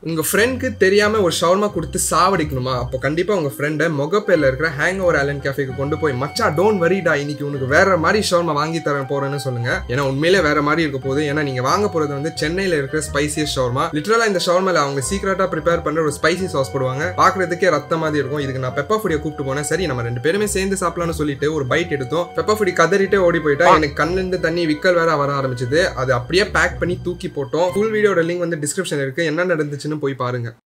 உங்க ஃப்ரெண்ட்க்கு தெரியாம ஒரு ஷவர்மா கொடுத்து சாவடிக்கணுமா அப்போ கண்டிப்பா உங்க ஃப்ரெண்டை முகப்பேர்ல இருக்கிற ஹேங் ஓவர் ஆலன் கேஃபேக்கு கொண்டு போய் மச்சா டோன்ட் வரிடா இன்னைக்கு உனக்கு வேற மாதிரி ஷவர்மா வாங்கி தர போறேன்னு சொல்லுங்க ஏன்னா உண்மையிலே வேற மாதிரி இருக்க போகுது ஏன்னா நீங்க வாங்க போறது வந்து சென்னையில இருக்கிற ஸ்பைசியஸ் ஷவர்மா லிட்டரலா இந்த ஷவர்மால அவங்க சீக்கிரட்டா ப்ரிப்பேர் பண்ற ஒரு ஸ்பைசி சாஸ் போடுவாங்க பாக்குறதுக்கே ரத்த மாதிரி இருக்கும் இதுக்கு நான் பெப்பர் ஃபுடியை கூப்பிட்டு போனேன் சரி நம்ம ரெண்டு பேருமே சேர்ந்து சாப்பிடலாம்னு சொல்லிட்டு ஒரு பைட் எடுத்தோம் பெப்பர் ஃபுடி கதறிட்டே ஓடி போயிட்டா எனக்கு கண்ணுல இருந்து தண்ணி விக்கல் வேற வர ஆரம்பிச்சது அது அப்படியே பேக் பண்ணி தூக்கி போட்டோம் ஃபுல் வீடியோட லிங்க் வந்து டிஸ்கிரிப்ஷன் இருக்கு என்ன நடந்துச்சுன்னு போய் பாருங்க